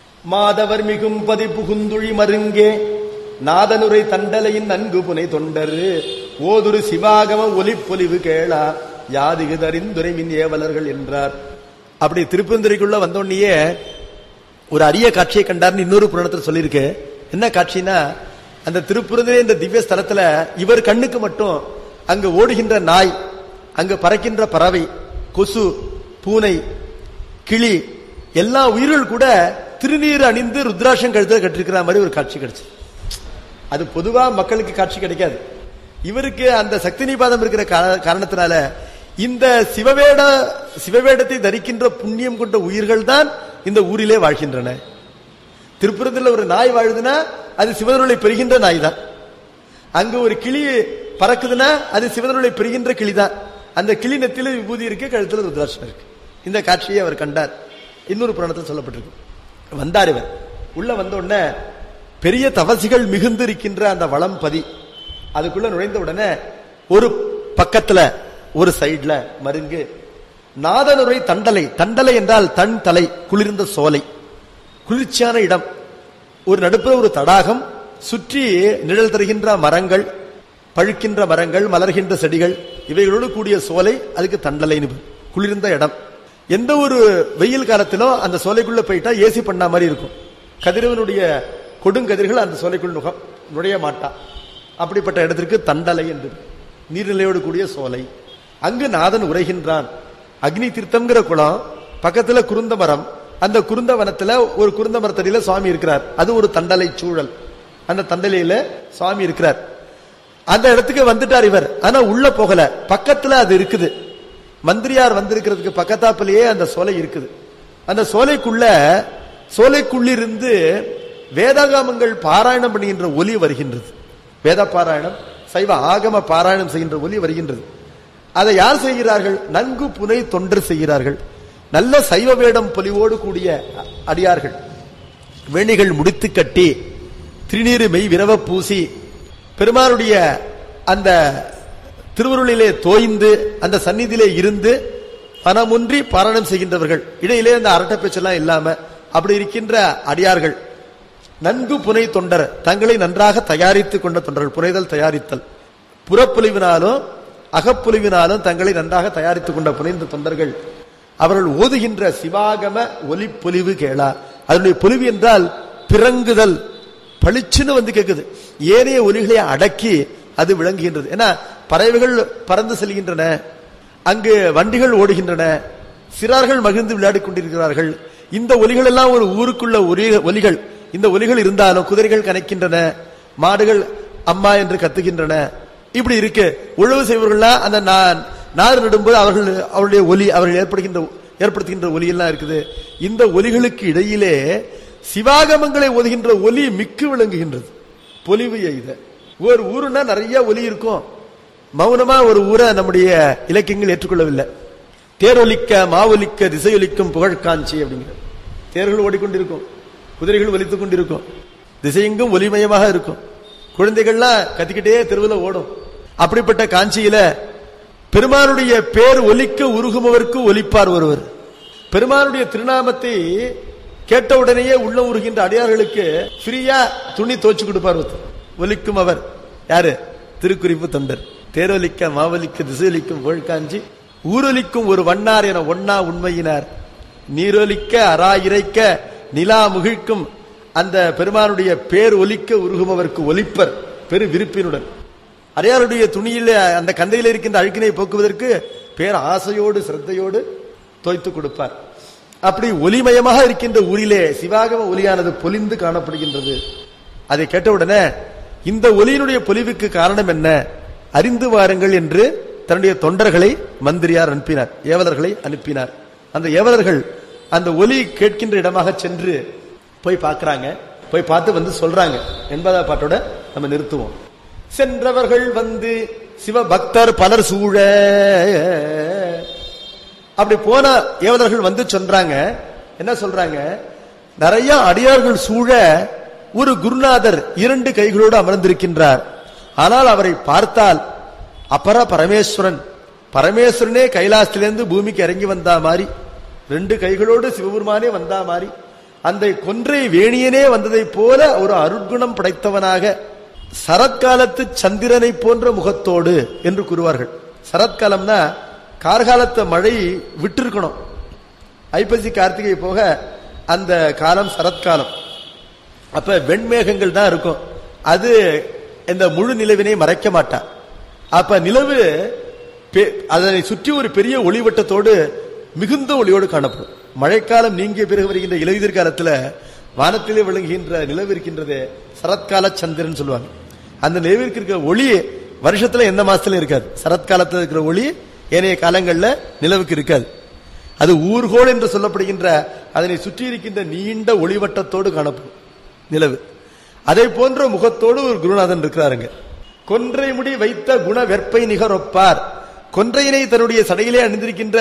மாதவர் மிகும் பதி புகுந்துழி மருங்கே நாதனுரை தண்டலையின் நன்கு புனை தொண்டரு ஓதுரு சிவாகம ஒலிப்பொலிவு கேளா யாதிகு தரிந்துரை மின் ஏவலர்கள் என்றார் அப்படி திருப்பெருந்துறைக்குள்ள வந்தோடனேயே ஒரு அரிய காட்சியை கண்டார்னு இன்னொரு புராணத்தில் சொல்லியிருக்கு என்ன காட்சினா அந்த திருப்புறந்தே இந்த திவ்ய ஸ்தலத்துல இவர் கண்ணுக்கு மட்டும் அங்க ஓடுகின்ற நாய் அங்க பறக்கின்ற பறவை கொசு பூனை கிளி எல்லா உயிர்கள் கூட திருநீர் அணிந்து ருத்ராட்சம் கழுத்துல கட்டிருக்கிற மாதிரி ஒரு காட்சி கிடைச்சு அது பொதுவா மக்களுக்கு காட்சி கிடைக்காது இவருக்கு அந்த சக்தி நிபாதம் இருக்கிற கா- காரணத்தினால இந்த சிவவேட சிவவேடத்தை தரிக்கின்ற புண்ணியம் கொண்ட உயிர்கள் தான் இந்த ஊரிலே வாழ்கின்றன திருப்புறத்தில் ஒரு நாய் வாழுதுன்னா அது சிவனுடைய பெறுகின்ற நாய் தான் அங்க ஒரு கிளி பறக்குதுன்னா அது சிவனுடைய பெறுகின்ற கிளி தான் அந்த கிளி நெத்தில விபூதி இருக்கு கழுத்துல ருத்ராட்சம் இருக்கு இந்த காட்சியை அவர் கண்டார் இன்னொரு புராணத்தில் சொல்லப்பட்டிருக்கு வந்தார் இவர் உள்ள வந்த உடனே பெரிய தவசிகள் மிகுந்து இருக்கின்ற அந்த வளம் பதி அதுக்குள்ள நுழைந்த உடனே ஒரு பக்கத்துல ஒரு சைடுல மருங்கு நாதனுரை தண்டலை தண்டலை என்றால் தன் தலை குளிர்ந்த சோலை குளிர்ச்சியான இடம் ஒரு நடுப்புற ஒரு தடாகம் சுற்றி நிழல் தருகின்ற மரங்கள் பழுக்கின்ற மரங்கள் மலர்கின்ற செடிகள் இவைகளோடு கூடிய சோலை அதுக்கு தண்டலைன்னு பேர். குளிர்ந்த இடம் எந்த ஒரு வெயில் காலத்திலும் அந்த சோலைக்குள்ள போயிட்டா ஏசி பண்ண மாதிரி இருக்கும் கதிரவனுடைய கொடுங்கதிர்கள் அந்த சோலைக்குள் நுக நுழைய மாட்டா அப்படிப்பட்ட இடத்திற்கு தண்டலை என்று பேர். நீர்நிலையோடு கூடிய சோலை அங்கு நாதன் உரைகின்றான் அக்னி தீர்த்தம்ங்கிற குளம் பக்கத்துல குருந்த மரம் அந்த குருந்த வனத்துல ஒரு குருந்த மரத்தடியில சுவாமி இருக்கிறார் அது ஒரு தண்டலை சூழல் அந்த தண்டலையில சுவாமி இருக்கிறார் அந்த இடத்துக்கு வந்துட்டார் இவர் ஆனா உள்ள போகல பக்கத்துல அது இருக்குது மந்திரியார் வந்திருக்கிறதுக்கு பக்கத்தாப்பிலேயே அந்த சோலை இருக்குது அந்த சோலைக்குள்ள சோலைக்குள்ளிருந்து வேதாகாமங்கள் பாராயணம் பண்ணுகின்ற ஒலி வருகின்றது வேத பாராயணம் சைவ ஆகம பாராயணம் செய்கின்ற ஒலி வருகின்றது அதை யார் செய்கிறார்கள் நன்கு புனை தொன்று செய்கிறார்கள் நல்ல சைவ வேடம் பொலிவோடு கூடிய அடியார்கள் வேணிகள் முடித்து கட்டி திருநீறு மெய் விரவ பூசி பெருமானுடைய அந்த திருவருளிலே தோய்ந்து அந்த சந்நிதியிலே இருந்து பணமுன்றி பாராயணம் செய்கின்றவர்கள் இடையிலே அந்த அரட்டை பேச்செல்லாம் இல்லாம அப்படி இருக்கின்ற அடியார்கள் நன்கு புனை தொண்டர் தங்களை நன்றாக தயாரித்துக் கொண்ட தொண்டர்கள் புனைதல் தயாரித்தல் புறப்புலிவினாலும் அகப்புலிவினாலும் தங்களை நன்றாக தயாரித்துக் கொண்ட புனைந்த தொண்டர்கள் அவர்கள் ஓதுகின்ற சிவாகம ஒலிப்பொலிவு கேளா அதனுடைய பொலிவு என்றால் பிறங்குதல் பளிச்சுன்னு வந்து கேட்குது ஏனைய ஒலிகளை அடக்கி அது விளங்குகின்றது ஏன்னா பறவைகள் பறந்து செல்கின்றன அங்கு வண்டிகள் ஓடுகின்றன சிறார்கள் மகிழ்ந்து விளையாடிக் கொண்டிருக்கிறார்கள் இந்த ஒலிகள் எல்லாம் ஒரு ஊருக்குள்ள ஒரே ஒலிகள் இந்த ஒலிகள் இருந்தாலும் குதிரைகள் கனைக்கின்றன மாடுகள் அம்மா என்று கத்துகின்றன இப்படி இருக்கு உழவு செய்வர்கள்லாம் அந்த நா- நாறு நடும்போது அவர்கள் அவருடைய ஒலி அவர்கள் ஏற்படுகின்ற ஏற்படுத்துகின்ற ஒலி எல்லாம் இருக்குது இந்த ஒலிகளுக்கு இடையிலே சிவாகமங்களை ஓதுகின்ற ஒலி மிக்கு விளங்குகின்றது பொலிவு எய்த ஒரு ஊருன்னா நிறைய ஒலி இருக்கும் மௌனமா ஒரு ஊரை நம்முடைய இலக்கியங்கள் ஏற்றுக்கொள்ளவில்லை தேரொலிக்க மாவொலிக்க திசையொலிக்கும் புகழ்காஞ்சி அப்படிங்கிற தேர்கள் ஓடிக்கொண்டிருக்கும் குதிரைகள் ஒலித்துக் கொண்டிருக்கும் திசையெங்கும் ஒலிமயமாக இருக்கும் குழந்தைகள்லாம் கத்திக்கிட்டே தெருவில் ஓடும் அப்படிப்பட்ட காஞ்சியில பெருமானுடைய பேர் ஒலிக்க உருகுமவருக்கு ஒலிப்பார் ஒருவர் பெருமானுடைய திருநாமத்தை கேட்ட உடனேயே உள்ள உருகின்ற அடியார்களுக்கு ஃப்ரீயா துணி தோச்சு கொடுப்பார் ஒருத்தர். ஒலிக்கும் அவர் யாரு திருக்குறிப்பு தொண்டர் தேரொலிக்க மாவலிக்க திசையொலிக்கும் புகழ்காஞ்சி ஊரொலிக்கும் ஒரு வண்ணார் என ஒன்னா உண்மையினார் நீரொலிக்க அரா இறைக்க நிலா முகிழ்க்கும் அந்த பெருமானுடைய பேர் ஒலிக்க உருகுமவருக்கு ஒலிப்பர் பெரு விருப்பினுடன் அடையாருடைய துணியில அந்த கந்தையில் இருக்கின்ற அழுக்கினை போக்குவதற்கு பேர் ஆசையோடு சிரத்தையோடு தோய்த்து கொடுப்பார் அப்படி ஒலிமயமாக இருக்கின்ற ஊரிலே சிவாகம ஒலியானது பொலிந்து காணப்படுகின்றது அதை கேட்டவுடனே இந்த ஒலியினுடைய பொலிவுக்கு காரணம் என்ன அறிந்து வாருங்கள் என்று தன்னுடைய தொண்டர்களை மந்திரியார் அனுப்பினார் ஏவலர்களை அனுப்பினார் அந்த ஏவலர்கள் அந்த ஒலி கேட்கின்ற இடமாக சென்று போய் பார்க்கறாங்க போய் பார்த்து வந்து சொல்றாங்க என்பதா பாட்டோட நம்ம நிறுத்துவோம் சென்றவர்கள் வந்து சிவபக்தர் பலர் சூழ அப்படி போன ஏவலர்கள் வந்து சொல்றாங்க என்ன சொல்றாங்க நிறைய அடியார்கள் சூழ ஒரு குருநாதர் இரண்டு கைகளோடு அமர்ந்திருக்கின்றார் ஆனால் அவரை பார்த்தால் அபர பரமேஸ்வரன் பரமேஸ்வரனே கைலாசத்திலிருந்து பூமிக்கு இறங்கி வந்தா மாதிரி ரெண்டு கைகளோடு சிவபெருமானே வந்தா மாதிரி அந்த கொன்றை வேணியனே வந்ததைப் போல ஒரு அருட்குணம் படைத்தவனாக சரத்காலத்து சந்திரனை போன்ற முகத்தோடு என்று கூறுவார்கள் சரத்காலம்னா கார்காலத்து மழை விட்டிருக்கணும் ஐப்பசி கார்த்திகை போக அந்த காலம் சரத்காலம் அப்ப வெண்மேகங்கள் தான் இருக்கும் அது இந்த முழு நிலவினை மறைக்க மாட்டா அப்ப நிலவு பெ- அதனை சுற்றி ஒரு பெரிய ஒளிவட்டத்தோடு மிகுந்த ஒளியோடு காணப்படும் மழைக்காலம் நீங்கிய பிறகு வருகின்ற இலையுதிர் காலத்துல வானத்திலே விளங்குகின்ற நிலவு இருக்கின்றது சரத்கால சந்திரன் சொல்லுவாங்க அந்த நிலவிற்கு இருக்கிற ஒளி வருஷத்துல எந்த மாசத்துல இருக்காது சரத்காலத்துல இருக்கிற ஒளி ஏனைய காலங்கள்ல நிலவுக்கு இருக்காது அது ஊர்கோள் என்று சொல்லப்படுகின்ற அதனை சுற்றி இருக்கின்ற நீண்ட ஒளிவட்டத்தோடு காணப்படும் நிலவு அதை போன்ற முகத்தோடு ஒரு குருநாதன் இருக்கிறாருங்க கொன்றை முடி வைத்த குண வெற்பை நிகரொப்பார் கொன்றையினை தன்னுடைய சடையிலே அணிந்திருக்கின்ற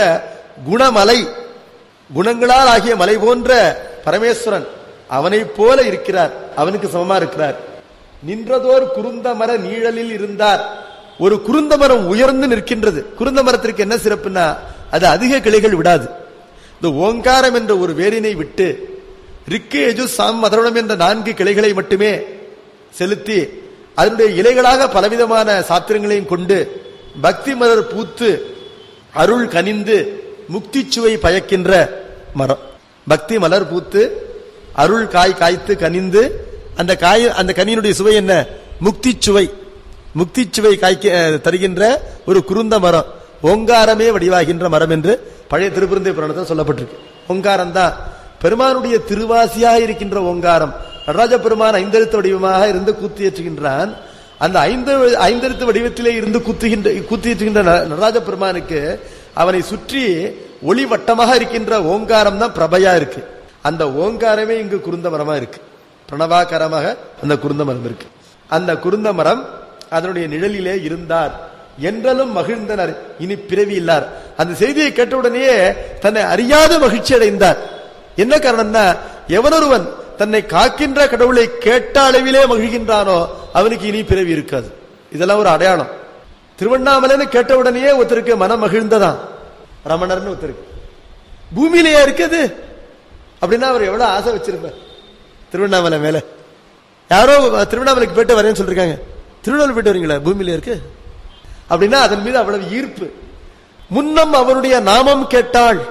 குணமலை குணங்களால் ஆகிய மலை போன்ற பரமேஸ்வரன் அவனைப் போல இருக்கிறார் அவனுக்கு சமமா இருக்கிறார் நின்றதோர் குருந்த மர நீழலில் இருந்தார் ஒரு குருந்த மரம் உயர்ந்து நிற்கின்றது குருந்த மரத்திற்கு என்ன சிறப்புன்னா அது அதிக கிளைகள் விடாது இந்த ஓங்காரம் என்ற ஒரு வேரினை விட்டு ரிக்கு எஜு சாம் மதரணம் என்ற நான்கு கிளைகளை மட்டுமே செலுத்தி அதனுடைய இலைகளாக பலவிதமான சாத்திரங்களையும் கொண்டு பக்தி மலர் பூத்து அருள் கனிந்து முக்தி சுவை பயக்கின்ற மரம் பக்தி மலர் பூத்து அருள் காய் காய்த்து கனிந்து அந்த காய் அந்த கனியினுடைய சுவை என்ன முக்தி சுவை முக்தி சுவை காய்க்க அஹ், தருகின்ற ஒரு குருந்த மரம் ஓங்காரமே வடிவாகின்ற மரம் என்று பழைய திருப்பருந்தை புராணத்தில் சொல்லப்பட்டிருக்கு ஓங்காரம் தான் பெருமானுடைய திருவாசியாக இருக்கின்ற ஓங்காரம் நடராஜ பெருமான் ஐந்தெழுத்து வடிவமாக இருந்து கூத்தியற்றுகின்றான் அந்த ஐந்து ஐந்தெழுத்து வடிவத்திலே இருந்து குத்துகின்ற கூத்தியற்றுகின்ற ந- நடராஜ பெருமானுக்கு அவனை சுற்றி ஒளி வட்டமாக இருக்கின்ற ஓங்காரம் தான் பிரபையா இருக்கு அந்த ஓங்காரமே இங்கு குருந்த மரமா இருக்கு பிரணவாகாரமாக அந்த குருந்த மரம் இருக்கு அந்த குருந்த மரம் அதனுடைய நிழலிலே இருந்தார் என்றலும் மகிழ்ந்தனர் இனி பிறவி இல்லார் அந்த செய்தியை கேட்டவுடனேயே தன்னை அறியாத மகிழ்ச்சி அடைந்தார் என்ன காரணம்னா எவனொருவன் தன்னை காக்கின்ற கடவுளை கேட்ட அளவிலே மகிழ்கின்றானோ அவனுக்கு இனி பிறவி இருக்காது இதெல்லாம் ஒரு அடையாளம் திருவண்ணாமலைன்னு கேட்ட உடனேயே ஒருத்தருக்கு மனம் மகிழ்ந்ததான் ரமணர்னு ஒருத்தருக்கு பூமியிலேயே இருக்குது அப்படின்னா அவர் எவ்வளவு ஆசை வச்சிருப்பார் திருவண்ணாமலை மேல யாரோ திருவண்ணாமலைக்கு போயிட்டு வரேன்னு சொல்லிருக்காங்க திருவண்ணாமலை போயிட்டு வரீங்களா பூமியில இருக்கு அப்படின்னா அதன் மீது அவ்வளவு ஈர்ப்பு முன்னம் அவருடைய நாமம் கேட்டாள்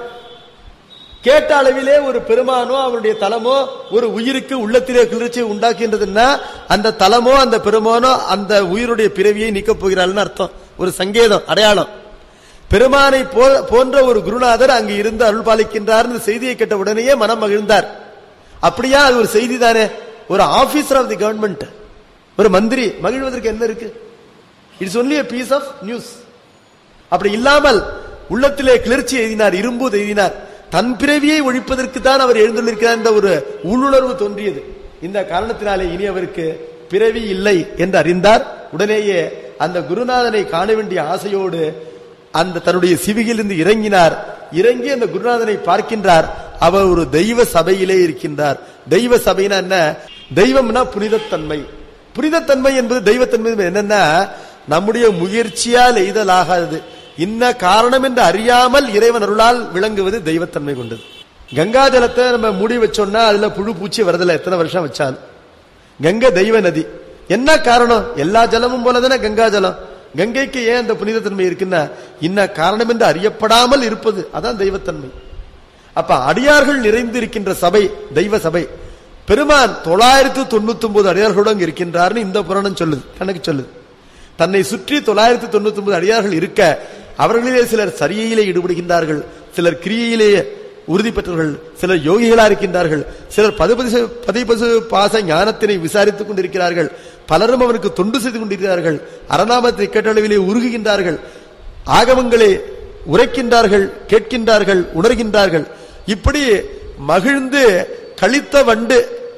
கேட்ட அளவிலே ஒரு பெருமானோ அவருடைய தலமோ ஒரு உயிருக்கு உள்ளத்திலே கிளர்ச்சியை உண்டாக்கின்றதுன்னா அந்த தலமோ அந்த பெருமானோ அந்த உயிருடைய பிறவியை நீக்கப் போகிறாள்னு அர்த்தம் ஒரு சங்கேதம் அடையாளம் பெருமானை போ- போன்ற ஒரு குருநாதர் அங்கு இருந்து அருள் பாலிக்கின்றார் செய்தியை கேட்ட உடனேயே மனம் மகிழ்ந்தார் அப்படியா அது ஒரு செய்தி தானே ஒரு ஆபீசர் ஆஃப் தி கவர்மெண்ட் ஒரு மந்திரி மகிழ்வதற்கு என்ன இருக்கு it's only a piece of news அப்படி இல்லாமல் உள்ளத்திலே கிளர்ச்சி எழுதினார் இரும்பு எழுதினார் தன் பிறவியை ஒழிப்பதற்கு தான் அவர் எழுந்துள்ளிருக்கிறார் என்ற ஒரு உள்ளுணர்வு தோன்றியது இந்த காரணத்தினாலே இனி அவருக்கு பிறவி இல்லை என்று அறிந்தார் உடனேயே அந்த குருநாதனை காண வேண்டிய ஆசையோடு அந்த தன்னுடைய சிவிகிலிருந்து இறங்கினார் இறங்கி அந்த குருநாதனை பார்க்கின்றார் அவர் ஒரு தெய்வ சபையிலே இருக்கின்றார் தெய்வ சபைனா என்ன தெய்வம்னா புனிதத்தன்மை புனிதத்தன்மை என்பது தெய்வத்தன்மை என்னன்னா நம்முடைய முயற்சியால் எய்தலாகாது இன்ன காரணம் என்று அறியாமல் இறைவன் அருளால் விளங்குவது தெய்வத்தன்மை கொண்டது கங்கா ஜலத்தை நம்ம மூடி வச்சோம்னா அதுல புழு பூச்சி வரதில்ல எத்தனை வருஷம் வச்சாலும் கங்கை தெய்வ நதி என்ன காரணம் எல்லா ஜலமும் போலதானே கங்கா ஜலம் கங்கைக்கு ஏன் அந்த புனிதத்தன்மை இருக்குன்னா இன்ன காரணம் என்று அறியப்படாமல் இருப்பது அதான் தெய்வத்தன்மை அப்ப அடியார்கள் நிறைந்து இருக்கின்ற சபை தெய்வ சபை பெருமான் தொள்ளாயிரத்து தொண்ணூத்தி ஒன்பது அடியார்களோடு அங்க இருக்கின்றார்னு இந்த புராணம் சொல்லுது கணக்கு சொல்லுது தன்னை சுற்றி தொள்ளாயிரத்து தொண்ணூத்தி ஒன்பது அடியார்கள் இருக்க அவர்களிலே சிலர் சரியையிலே ஈடுபடுகின்றார்கள் சிலர் கிரியையிலே உறுதி பெற்றவர்கள் சிலர் யோகிகளா இருக்கின்றார்கள் சிலர் பதுபதி பதிபசு பாச ஞானத்தினை விசாரித்துக் கொண்டிருக்கிறார்கள் பலரும் அவருக்கு தொண்டு செய்து கொண்டிருக்கிறார்கள் அரணாமத்தை கேட்டளவிலே உருகுகின்றார்கள் ஆகமங்களை உரைக்கின்றார்கள் கேட்கின்றார்கள் உணர்கின்றார்கள் இப்படி மகிழ்ந்து கழித்த வண்டு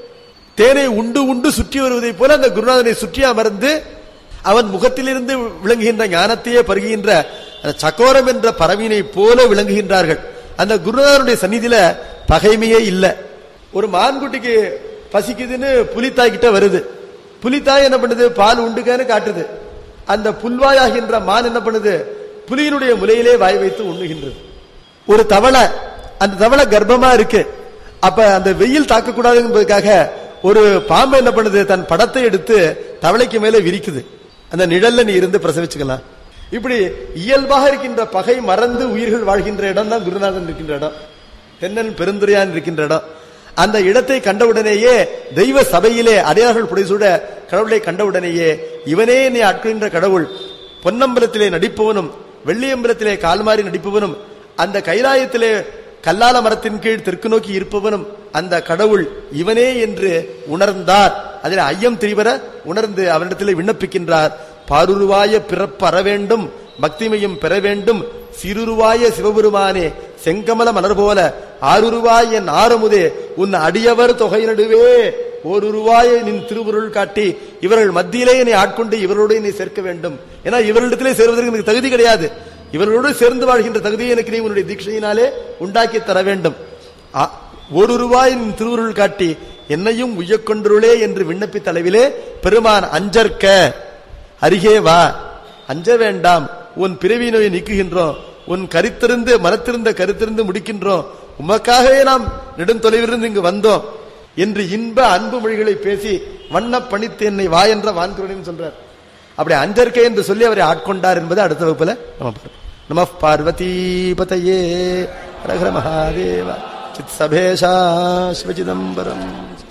தேனை உண்டு உண்டு சுற்றி வருவதைப் போல அந்த குருநாதனை சுற்றி அமர்ந்து அவன் முகத்திலிருந்து விளங்குகின்ற ஞானத்தையே பருகுகின்ற அந்த சக்கோரம் என்ற பறவையினை போல விளங்குகின்றார்கள் அந்த குருநாதனுடைய சந்நிதியில பகைமையே இல்லை ஒரு மான்குட்டிக்கு பசிக்குதுன்னு புலித்தாய் கிட்ட வருது புலித்தாய் என்ன பண்ணுது பால் உண்டுக்கான்னு காட்டுது அந்த புல்வாயாகின்ற மான் என்ன பண்ணுது புலியினுடைய முலையிலே வாய் வைத்து உண்ணுகின்றது ஒரு தவளை அந்த தவளை கர்ப்பமா இருக்கு அப்ப அந்த வெயில் தாக்கக்கூடாது என்பதற்காக ஒரு பாம்பு என்ன பண்ணுது தன் படத்தை எடுத்து தவளைக்கு மேலே விரிக்குது அந்த நிழல்ல நீ இருந்து பிரசவிச்சுக்கலாம் இப்படி இயல்பாக இருக்கின்ற பகை மறந்து உயிர்கள் வாழ்கின்ற இடம் தான் குருநாதன் இருக்கின்ற இடம் தென்னன் பெருந்துரையான் இருக்கின்ற இடம் அந்த இடத்தை கண்டவுடனேயே தெய்வ சபையிலே அடையார்கள் புடைசூட கடவுளை கண்டவுடனேயே இவனே என்னை ஆட்கின்ற கடவுள் பொன்னம்பலத்திலே நடிப்பவனும் வெள்ளியம்பலத்திலே கால்மாறி நடிப்பவனும் அந்த கைலாயத்திலே கல்லால மரத்தின் கீழ் தெற்கு நோக்கி இருப்பவனும் அந்த கடவுள் இவனே என்று உணர்ந்தார் அதில் ஐயம் திரிவர உணர்ந்து அவனிடத்தில் விண்ணப்பிக்கின்றார் பாருருவாய பிறப்பற வேண்டும் பக்திமையும் பெற வேண்டும் சிறுருவாய சிவபெருமானே செங்கமல மலர் போல ஆறுருவாய் என் ஆரமுதே உன் அடியவர் தொகை நடுவே ஓருருவாய நின் திருவுருள் காட்டி இவர்கள் மத்தியிலே என்னை ஆட்கொண்டு இவரோடு என்னை சேர்க்க வேண்டும் ஏன்னா இவர்களிடத்திலே சேர்வதற்கு எனக்கு தகுதி கிடையாது இவர்களோடு சேர்ந்து வாழ்கின்ற தகுதியை எனக்கு நீ உன்னுடைய தீட்சையினாலே உண்டாக்கி தர வேண்டும் ஆ- ஒரு ரூபாய் நின் திருவுருள் காட்டி என்னையும் உய்யக்கொண்டுருளே என்று விண்ணப்பித்த அளவிலே பெருமான் அஞ்சற்க அருகே வா அஞ்ச வேண்டாம் உன் பிறவி நோயை நீக்குகின்றோம் உன் கருத்திருந்து மனத்திருந்த கருத்திருந்து முடிக்கின்றோம் உமக்காகவே நாம் நெடுந்தொலைவிலிருந்து இங்கு வந்தோம் என்று இன்ப அன்பு மொழிகளை பேசி வண்ண பணித்து என்னை வா என்ற வான்குரனையும் சொல்றார் அப்படி அஞ்சற்கை என்று சொல்லி அவரை ஆட்கொண்டார் என்பது அடுத்த வகுப்புல நம்ம பார்ப்போம் நம பார்வதி பதையே ரகர மகாதேவ சித் சபேஷா சிவச்சிதம்பரம்